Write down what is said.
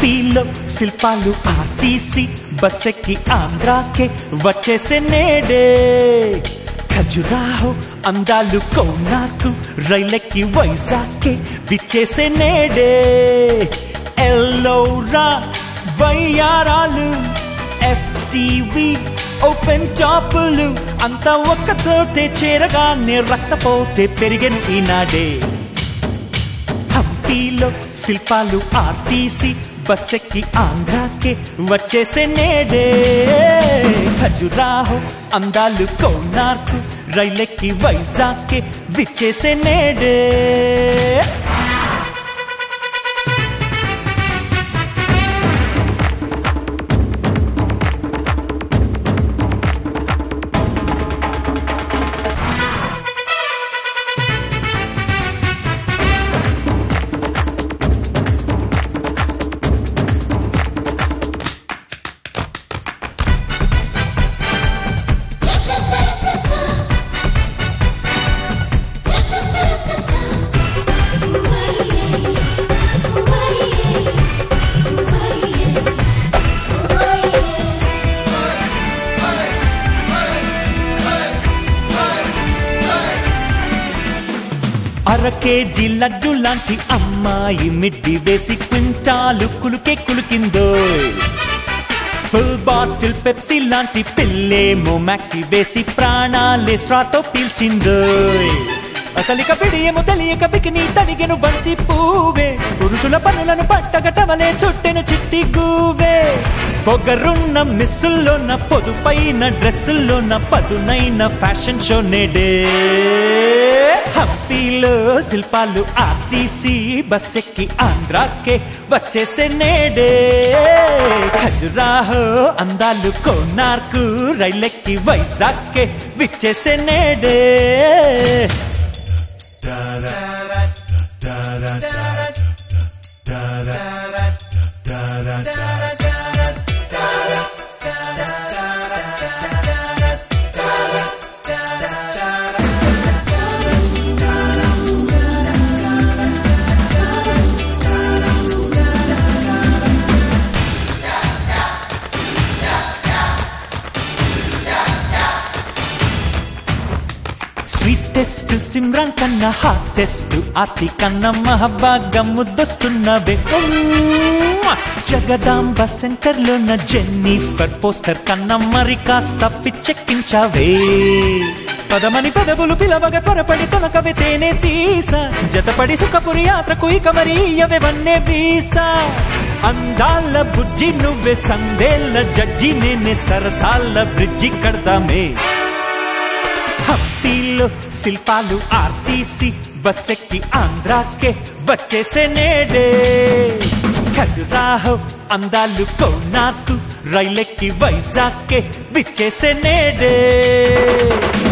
హంపీలో శిల్పాలు ఆర్టీసీ బస్సెక్కి ఆంధ్రాకే వచ్చేసే నేడే ఖజురాహో అందాలు కౌనార్కు రైలెక్కి వైజాగ్కే విచ్చేసే నేడే ఎల్లోరా వయ్యారాలు ఎఫ్టీవీ ఓపెన్ టాపులు అంతా ఒక్క చోటే చేరగానే రక్తపోతే పెరిగెను ఈనాడే హంపీలో శిల్పాలు ఆర్టీసీ బస్సెక్కి ఆంధ్రాకే వచ్చేసే నేడే ఖజురాహో అందాలు కౌనార్కు రైలెక్కి వైజాగ్కే విచ్చేసే నేడే అర కేజీ లడ్డు లాంటి అమ్మాయి మిడ్డి వేసి క్వింటాలు కులుకే కులికిందో ఫుల్ బాటిల్ పెప్సీ లాంటి పిల్లేమో మ్యాక్సీ వేసి ప్రాణాలే స్ట్రాతో పీల్చిందో అసలిక పిడియేమో తెలియక బికిని తలిగెను బంతి పూవే పురుషుల పనులను పట్టగటవలే చుట్టెను చిట్టి గూవే పొగరున్న మిస్సుల్లోన పొదుపైన డ్రెస్సుల్లోన పదునైన ఫ్యాషన్ షో నేడే హంపీలో శిల్పాలు ఆర్టీసీ బస్సెక్కి ఆంధ్రాకే వచ్చేసే నేడే ఖజురాహో అందాలు కోనార్కు రైలెక్కి వైజాగ్కే విచ్చేసే నేడే స్వీట్ టెస్ట్ సిమ్రాన్ కన్నా హాట్ టెస్ట్ ఆర్తి కన్నా మహబాగా ముద్దొస్తున్నవే ఉమ్మా! జగదాంబ సెంటర్ లోన జెన్నిఫర్ పోస్టర్ కన్నా మరి కాస్త పిచ్చెక్కించావే పదమని పెదవులు పిలవగ త్వరపడి తొలకవే తేనే సీస జతపడి సుఖపురి యాత్రకు ఇక మరి ఇయ్యవే వన్నే వీసా అందాల బుజ్జి నువ్వే సందేళ్ళ జడ్జి నేనే సరసాల బ్రిడ్జి కడదామే హంపీలో శిల్పాలు ఆర్టీసీ బస్సెక్కి ఆంధ్రాకే వచ్చేసే నేడే ఖజురాహో అందాలు కోనార్కు రైలెక్కి వైజాగ్కే విచ్చేసే నేడే